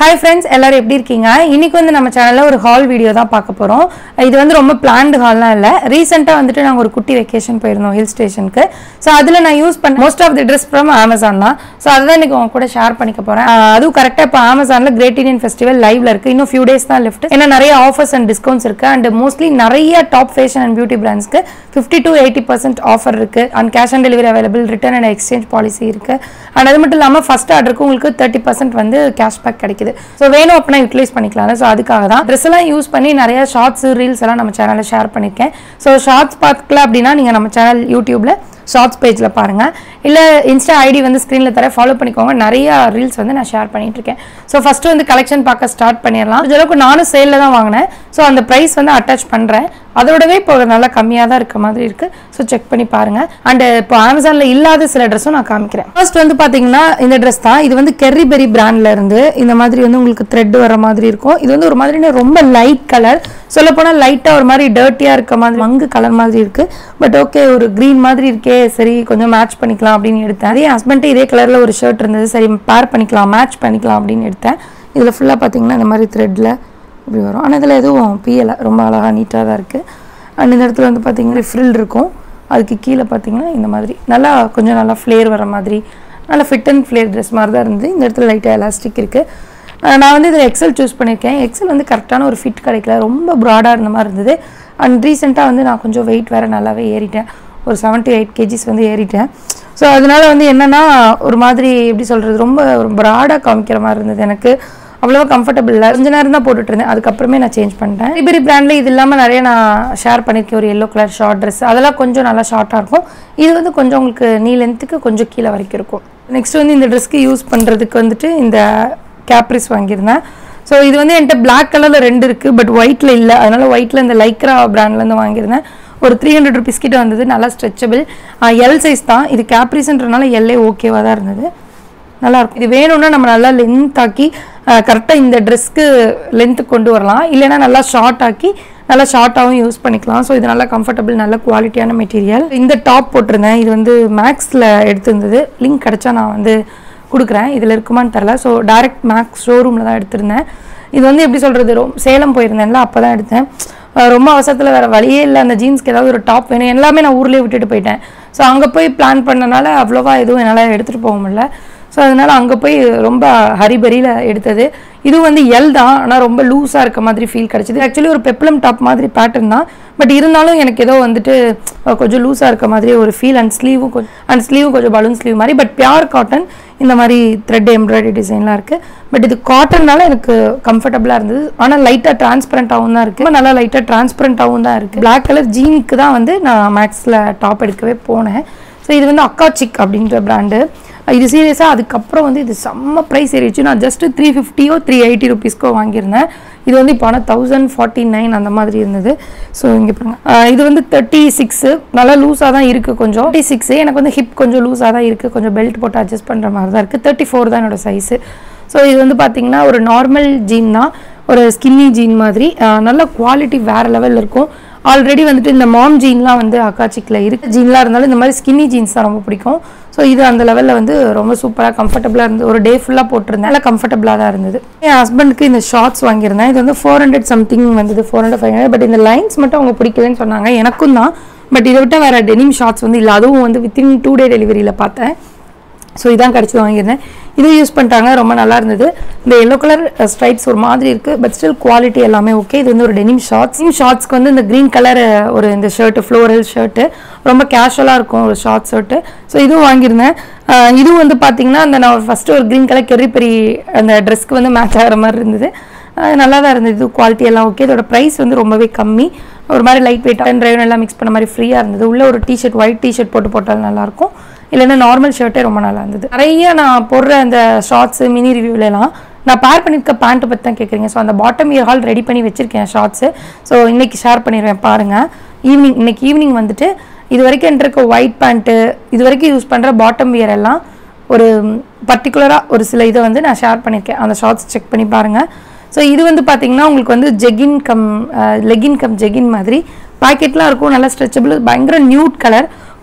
hi friends எல்லாரும் எப்படி இருக்கீங்க இன்னைக்கு வந்து நம்ம சேனலில் ஒரு ஹால் வீடியோ தான் பார்க்க போகிறோம் இது வந்து ரொம்ப பிளான்டு ஹால்லாம் இல்லை ரீசெண்டாக வந்துட்டு நாங்கள் ஒரு குட்டி வெக்கேஷன் போயிருந்தோம் ஹில் ஸ்டேஷனுக்கு ஸோ அதில் நான் யூஸ் பண்ண most of the dress from Amazon தான் ஸோ அதுதான் இன்னைக்கு உங்க கூட ஷேர் பண்ணிக்க போகிறேன் அதுவும் கரெக்டாக இப்போ அமேசானில் கிரேட் இண்டியன் ஃபெஸ்டிவல் லைவ்ல இருக்கு இன்னும் ஃபியூ டேஸ் தான் லெஃப்ட் ஏன்னா நிறைய ஆஃபர்ஸ் அண்ட் டிஸ்கவுண்ட்ஸ் இருக்கு அண்ட் மோஸ்ட்லி நிறைய டாப் ஃபேஷன் அண்ட் பியூட்டி பிராண்ட்ஸ்க்கு fifty to eighty percent offer இருக்கு and cash on delivery available return and exchange policy இருக்கு அண்ட் அது மட்டும் இல்லாமல் ஃபர்ஸ்ட் ஆர்டருக்கு உங்களுக்கு தேர்ட்டி பர்சன்ட் வந்து கேஷ்பேக் கிடைக்குது ஸோ வேணும் அப்படின்னா யூட்டிலைஸ் பண்ணிக்கலாம் ஸோ அதுக்காக தான் ட்ரெஸ் எல்லாம் யூஸ் பண்ணி நிறைய ஷார்ட்ஸ் ரீல்ஸ் எல்லாம் நம்ம சேனலில் ஷேர் பண்ணியிருக்கேன் ஸோ ஷார்ட்ஸ் பார்க்கல அப்படின்னா நீங்கள் நம்ம சேனல் யூடியூப்ல ஷார்ட்ஸ் பேஜில் பாருங்கள் இல்லை இன்ஸ்டா ஐடி வந்து ஸ்க்ரீனில் தர ஃபாலோ பண்ணிக்கோங்க நிறைய ரீல்ஸ் வந்து நான் ஷேர் பண்ணிட்டு இருக்கேன் ஸோ ஃபஸ்ட்டு வந்து கலெக்ஷன் பார்க்க ஸ்டார்ட் பண்ணிடலாம் இந்த அளவுக்கு நானும் சேலில் தான் வாங்கினேன் ஸோ அந்த ப்ரைஸ் வந்து அட்டாச் பண்ணுறேன் அதோடவே இப்போ நல்லா கம்மியாக தான் இருக்க மாதிரி இருக்குது ஸோ செக் பண்ணி பாருங்கள் அண்ட் இப்போ அமேசானில் இல்லாத சில ட்ரெஸ்ஸும் நான் காமிக்கிறேன் ஃபர்ஸ்ட் வந்து பார்த்தீங்கன்னா இந்த ட்ரெஸ் தான் இது வந்து கெர்ரி பெரி பிராண்ட்ல இருந்து இந்த மாதிரி வந்து உங்களுக்கு த்ரெட் வர மாதிரி இருக்கும் இது வந்து ஒரு மாதிரி ரொம்ப லைட் கலர் சொல்லப்போனால் லைட்டாக ஒரு மாதிரி டர்ட்டியாக இருக்க மாதிரி மங்கு கலர் மாதிரி இருக்குது பட் ஓகே ஒரு க்ரீன் மாதிரி இருக்கே சரி கொஞ்சம் மேட்ச் பண்ணிக்கலாம் அப்படின்னு எடுத்தேன் அதே ஹஸ்பண்ட் இதே கலரில் ஒரு ஷர்ட் இருந்தது சரி பேர் பண்ணிக்கலாம் மேட்ச் பண்ணிக்கலாம் அப்படின்னு எடுத்தேன் இதில் ஃபுல்லாக பார்த்தீங்கன்னா இந்த மாதிரி த்ரெட்டில் இப்படி வரும் ஆனால் இதில் எதுவும் பியலை ரொம்ப அழகாக நீட்டாக தான் இருக்குது அண்ட் இந்த இடத்துல வந்து பார்த்தீங்கன்னா ஃப்ரில் இருக்கும் அதுக்கு கீழே பார்த்தீங்கன்னா இந்த மாதிரி நல்லா கொஞ்சம் நல்லா ஃப்ளேர் வர மாதிரி நல்லா ஃபிட் அண்ட் ஃப்ளேர் ட்ரெஸ் மாதிரி தான் இருந்தது இந்த இடத்துல லைட்டாக எலாஸ்டிக் இருக்குது நான் வந்து இதில் எக்ஸல் சூஸ் பண்ணியிருக்கேன் எக்ஸல் வந்து கரெக்டான ஒரு ஃபிட் கிடைக்கல ரொம்ப ப்ராடாக இருந்த மாதிரி இருந்தது அண்ட் ரீசெண்டாக வந்து நான் கொஞ்சம் வெயிட் வேறு நல்லாவே ஏறிட்டேன் ஒரு செவன் டு எயிட் கேஜிஸ் வந்து ஏறிட்டேன் ஸோ அதனால வந்து என்னென்னா ஒரு மாதிரி எப்படி சொல்கிறது ரொம்ப ஒரு ப்ராடாக காமிக்கிற மாதிரி இருந்தது எனக்கு அவ்வளோவா கம்ஃபர்டபுள் இல்லை கொஞ்ச நேரம் தான் போட்டுட்டு இருந்தேன் அதுக்கப்புறமே நான் சேஞ்ச் பண்ணிட்டேன் ரிபரி பிராண்டில் இது இல்லாமல் நிறைய நான் ஷேர் பண்ணியிருக்கேன் ஒரு எல்லோ கலர் ஷார்ட் ட்ரெஸ் அதெல்லாம் கொஞ்சம் நல்லா ஷார்ட்டாக இருக்கும் இது வந்து கொஞ்சம் உங்களுக்கு நீ லென்த்துக்கு கொஞ்சம் கீழே வரைக்கும் இருக்கும் நெக்ஸ்ட் வந்து இந்த ட்ரெஸ்க்கு யூஸ் பண்ணுறதுக்கு வந்துட்டு இந்த கேப்ரிஸ் வாங்கியிருந்தேன் ஸோ இது வந்து என்கிட்ட பிளாக் கலரில் ரெண்டு இருக்குது பட் ஒயிட்டில் இல்லை அதனால் ஒயிட்டில் இந்த லைக்ரா பிராண்ட்லேருந்து வாங்கியிருந்தேன் ஒரு த்ரீ ஹண்ட்ரட் ருபீஸ் கிட்ட வந்தது நல்லா ஸ்ட்ரெச்சபிள் எல் சைஸ் தான் இது கேப்ரிஸ்ன்றனால எல்லே ஓகேவாக தான் இருந்தது நல்லா இருக்கும் இது வேணும்னா நம்ம நல்லா லென்த் ஆக்கி கரெக்டாக இந்த ட்ரெஸ்க்கு லென்த்து கொண்டு வரலாம் இல்லைன்னா நல்லா ஷார்ட் ஆக்கி நல்லா ஷார்ட்டாகவும் யூஸ் பண்ணிக்கலாம் ஸோ இது நல்லா கம்ஃபர்டபுள் நல்ல குவாலிட்டியான மெட்டீரியல் இந்த டாப் போட்டிருந்தேன் இது வந்து மேக்ஸில் எடுத்திருந்தது லிங்க் கிடச்சா நான் வந்து கொடுக்குறேன் இதில் இருக்குமான்னு தெரில ஸோ டேரக்ட் மேக்ஸ் ஷோரூமில் தான் எடுத்திருந்தேன் இது வந்து எப்படி சொல்கிறது ரொம்ப சேலம் போயிருந்தேன்ல அப்போ தான் எடுத்தேன் ரொம்ப அவசரத்தில் வேறு வழியே இல்லை அந்த ஜீன்ஸ்க்கு ஏதாவது ஒரு டாப் வேணும் எல்லாமே நான் ஊர்லேயே விட்டுட்டு போயிட்டேன் ஸோ அங்கே போய் பிளான் பண்ணனால அவ்வளோவா எதுவும் என்னால் எடுத்துகிட்டு போக முடியல ஸோ அதனால் அங்கே போய் ரொம்ப ஹரிபரியில் எடுத்தது இது வந்து எல் தான் ஆனால் ரொம்ப லூஸாக இருக்க மாதிரி ஃபீல் கிடச்சிது ஆக்சுவலி ஒரு பெப்ளம் டாப் மாதிரி பேட்டர்ன் தான் பட் இருந்தாலும் எனக்கு ஏதோ வந்துட்டு கொஞ்சம் லூஸாக இருக்க மாதிரி ஒரு ஃபீல் அண்ட் ஸ்லீவும் கொஞ்சம் அண்ட் ஸ்லீவும் கொஞ்சம் பலூன் ஸ்லீவ் மாதிரி பட் பியூர் காட்டன் இந்த மாதிரி த்ரெட் எம்ப்ராய்டரி டிசைன்லாம் இருக்குது பட் இது காட்டன்னால எனக்கு கம்ஃபர்டபுளாக இருந்தது ஆனால் லைட்டாக டிரான்ஸ்பரண்ட்டாகவும் தான் இருக்குது நல்லா லைட்டாக டிரான்ஸ்பரண்ட்டாகவும் தான் இருக்குது பிளாக் கலர் ஜீனுக்கு தான் வந்து நான் மேக்ஸில் டாப் எடுக்கவே போனேன் ஸோ இது வந்து அக்கா சிக் அப்படின்ற பிராண்டு இது சீரியஸாக அதுக்கப்புறம் வந்து இது செம்ம ப்ரைஸ் ஏறிச்சு நான் ஜஸ்ட்டு த்ரீ ஃபிஃப்டியோ த்ரீ எயிட்டி ருபீஸ்க்கோ வாங்கியிருந்தேன் இது வந்து இப்போ ஆனால் தௌசண்ட் ஃபார்ட்டி நைன் அந்த மாதிரி இருந்தது ஸோ இங்கே பாருங்க இது வந்து தேர்ட்டி சிக்ஸு நல்லா லூஸாக தான் இருக்குது கொஞ்சம் தேர்ட்டி சிக்ஸு எனக்கு வந்து ஹிப் கொஞ்சம் லூஸாக தான் இருக்குது கொஞ்சம் பெல்ட் போட்டு அட்ஜஸ்ட் பண்ணுற மாதிரி தான் இருக்குது தேர்ட்டி ஃபோர் தான் என்னோட சைஸு ஸோ இது வந்து பார்த்திங்கன்னா ஒரு நார்மல் ஜீன் தான் ஒரு ஸ்கின்னி ஜீன் மாதிரி நல்ல குவாலிட்டி வேறு லெவலில் இருக்கும் ஆல்ரெடி வந்துட்டு இந்த மாம் ஜீன்லாம் வந்து அக்காச்சிக்கில் இருக்குது ஜீன்லாம் இருந்தாலும் இந்த மாதிரி ஸ்கின்னி ஜீன்ஸ் தான் ரொம்ப பிடிக்கும் ஸோ இது அந்த லெவலில் வந்து ரொம்ப சூப்பராக கம்ஃபர்டபுளாக இருந்தது ஒரு டே ஃபுல்லாக போட்டிருந்தேன் நல்லா கம்ஃபர்டபுளாக தான் இருந்தது என் ஹஸ்பண்டுக்கு இந்த ஷார்ட்ஸ் வாங்கியிருந்தேன் இது வந்து ஃபோர் ஹண்ட்ரட் சம்திங் வந்தது four hundred five hundred but இந்த லைன்ஸ் மட்டும் அவங்க பிடிக்கலன்னு சொன்னாங்க எனக்கும் தான் பட் இதை விட்ட வேறு டெனிம் ஷார்ட்ஸ் வந்து இல்லை அதுவும் வந்து வித்தின் டூ டே டெலிவரியில் பார்த்தேன் ஸோ இதான் கிடச்சி வாங்கியிருந்தேன் இது யூஸ் பண்ணிட்டாங்க ரொம்ப நல்லா இருந்தது இந்த எல்லோ கலர் ஸ்ட்ரைப்ஸ் ஒரு மாதிரி இருக்குது பட் ஸ்டில் குவாலிட்டி எல்லாமே ஓகே இது வந்து ஒரு டெனிம் ஷார்ட்ஸ் டெனிம் ஷார்ட்ஸ்க்கு வந்து இந்த க்ரீன் கலர் ஒரு இந்த ஷர்ட்டு ஃப்ளோரல் ஷர்ட்டு ரொம்ப கேஷுவலாக இருக்கும் ஒரு ஷார்ட் ஷர்ட்டு ஸோ இதுவும் வாங்கியிருந்தேன் இதுவும் வந்து பார்த்தீங்கன்னா அந்த நான் ஃபஸ்ட்டு ஒரு க்ரீன் கலர் கெரி பெரி அந்த ட்ரெஸ்க்கு வந்து மேட்ச் ஆகிற மாதிரி இருந்தது நல்லா தான் இருந்தது இது குவாலிட்டி எல்லாம் ஓகே இதோட ப்ரைஸ் வந்து ரொம்பவே கம்மி ஒரு மாதிரி லைட் வெயிட் அண்ட் ட்ரைவன் எல்லாம் மிக்ஸ் பண்ண மாதிரி ஃப்ரீயாக இருந்தது உள்ள ஒரு டிஷர்ட் ஒயிட் டிஷர்ட் போட்டு போட்டாலும் நல்லாயிருக்கும் இல்லைன்னா நார்மல் ஷர்ட்டே ரொம்ப நல்லா இருந்தது நிறைய நான் போடுற அந்த ஷார்ட்ஸு மினி ரிவ்யூலலாம் நான் பேர் பண்ணியிருக்க பேண்ட்டை பற்றி தான் கேட்குறீங்க ஸோ அந்த பாட்டம் இயர் ஹால் ரெடி பண்ணி வச்சுருக்கேன் ஷார்ட்ஸு ஸோ இன்றைக்கி ஷேர் பண்ணிடுவேன் பாருங்கள் ஈவினிங் இன்னைக்கு ஈவினிங் வந்துட்டு இது வரைக்கும் என்கிட்ட இருக்க ஒயிட் பேண்ட்டு இது வரைக்கும் யூஸ் பண்ணுற பாட்டம் வியர் எல்லாம் ஒரு பர்டிகுலராக ஒரு சில இதை வந்து நான் ஷேர் பண்ணியிருக்கேன் அந்த ஷார்ட்ஸ் செக் பண்ணி பாருங்கள் ஸோ இது வந்து பார்த்தீங்கன்னா உங்களுக்கு வந்து jegging come legging come jegging மாதிரி பாக்கெட்லாம் இருக்கும் நல்லா ஸ்ட்ரெச்சபிள் பயங்கர நியூட் கலர்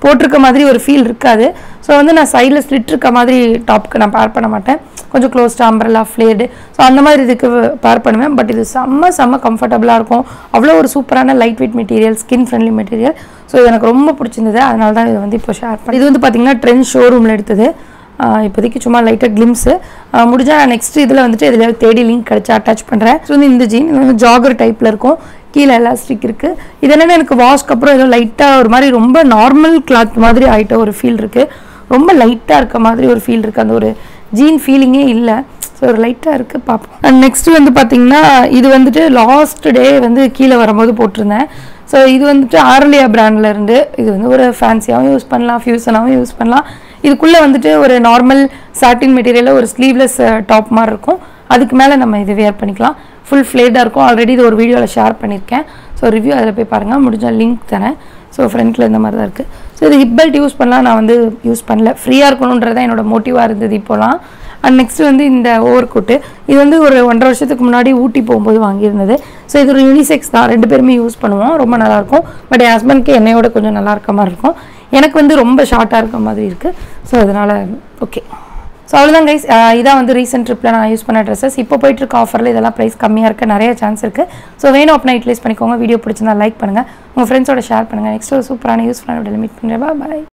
போட்டிருக்க மாதிரி ஒரு ஃபீல் இருக்காது ஸோ வந்து நான் சைடில் ஸ்லிட் இருக்க மாதிரி டாப்க்கு நான் பேர் பண்ண மாட்டேன் கொஞ்சம் க்ளோஸ்ட் அம்பரலா ஃப்ளேடு ஸோ அந்த மாதிரி இதுக்கு பேர் பண்ணுவேன் பட் இது செம்ம செம்ம கம்ஃபர்டபுளாக இருக்கும் அவ்வளோ ஒரு சூப்பரான light weight material skin friendly material so இது எனக்கு ரொம்ப பிடிச்சிருந்தது அதனால தான் இதை வந்து இப்போ ஷேர் பண்ணேன் இது வந்து பார்த்தீங்கன்னா ட்ரெண்ட் ஷோரூமில் எடுத்தது ஆஹ் இப்போதைக்கு சும்மா லைட்டாக கிளிம்ஸு முடிஞ்சால் நான் நெக்ஸ்ட் இதில் வந்துட்டு இதில் தேடி லிங்க் கிடச்சி அட்டாச் பண்ணுறேன் ஸோ வந்து இந்த ஜீன் இது வந்து ஜாகர் டைப்பில் இருக்கும் கீழே எலாஸ்டிக் இருக்குது இது என்னென்னா எனக்கு வாஷ்க்கு அப்புறம் ஏதோ லைட்டாக ஒரு மாதிரி ரொம்ப நார்மல் கிளாத் மாதிரி ஆகிட்ட ஒரு ஃபீல் இருக்குது ரொம்ப லைட்டாக இருக்க மாதிரி ஒரு ஃபீல் இருக்குது அந்த ஒரு ஜீன் ஃபீலிங்கே இல்லை ஸோ ஒரு லைட்டாக இருக்குது பார்ப்போம் அண்ட் நெக்ஸ்ட் வந்து பார்த்தீங்கன்னா இது வந்துட்டு லாஸ்ட் டே வந்து கீழே வரும்போது போட்டிருந்தேன் ஸோ இது வந்துட்டு ஆர்லியா பிராண்ட்ல இருந்து இது வந்து ஒரு ஃபேன்சியாகவும் யூஸ் பண்ணலாம் ஃபியூசனாகவும் யூஸ் பண்ணலாம் இதுக்குள்ளே வந்துட்டு ஒரு நார்மல் சாட்டின் மெட்டீரியலில் ஒரு ஸ்லீவ்லெஸ் டாப் மாதிரி இருக்கும் அதுக்கு மேலே நம்ம இது வேர் பண்ணிக்கலாம் ஃபுல் ஃப்ளேடாக இருக்கும் ஆல்ரெடி இது ஒரு வீடியோவில் ஷேர் பண்ணியிருக்கேன் ஸோ ரிவ்யூ அதில் போய் பாருங்கள் முடிஞ்ச லிங்க் தரேன் ஸோ ஃப்ரண்ட்டில் இந்த மாதிரி தான் இருக்குது ஸோ இது ஹிப் பெல்ட் யூஸ் பண்ணலாம் நான் வந்து யூஸ் பண்ணல ஃப்ரீயாக இருக்கணுன்றதான் என்னோட மோட்டிவாக இருந்தது இப்போலாம் அண்ட் நெக்ஸ்ட் வந்து இந்த ஓவர் கோட்டு இது வந்து ஒரு ஒன்றரை வருஷத்துக்கு முன்னாடி ஊட்டி போகும்போது வாங்கியிருந்தது ஸோ இது ஒரு யூனிசெக்ஸ் தான் ரெண்டு பேருமே யூஸ் பண்ணுவோம் ரொம்ப நல்லாயிருக்கும் பட் என் ஹஸ்பண்ட்க்கு என்னையோட கொஞ்சம் நல்லா இருக்க மாதிரி இருக்கும் எனக்கு வந்து ரொம்ப ஷார்ட்டாக இருக்க மாதிரி இருக்குது ஸோ அதனால் ஓகே ஸோ அவ்வளோதான் கைஸ் இதான் வந்து ரீசெண்ட் ட்ரிப்பில் நான் யூஸ் பண்ண ட்ரெஸ்ஸஸ் இப்போ போயிட்டு இருக்க ஆஃபரில் இதெல்லாம் ப்ரைஸ் கம்மியாக இருக்க நிறைய சான்ஸ் இருக்குது ஸோ வேணும் அப்படின்னா யூட்டிலைஸ் பண்ணிக்கோங்க வீடியோ பிடிச்சிருந்தா லைக் பண்ணுங்கள் உங்கள் ஃப்ரெண்ட்ஸோட ஷேர் பண்ணுங்கள் நெக்ஸ்ட் ஒரு சூப்பரான யூஸ்ஃபுல்லான மீட் பண்ணுறேன் பாய்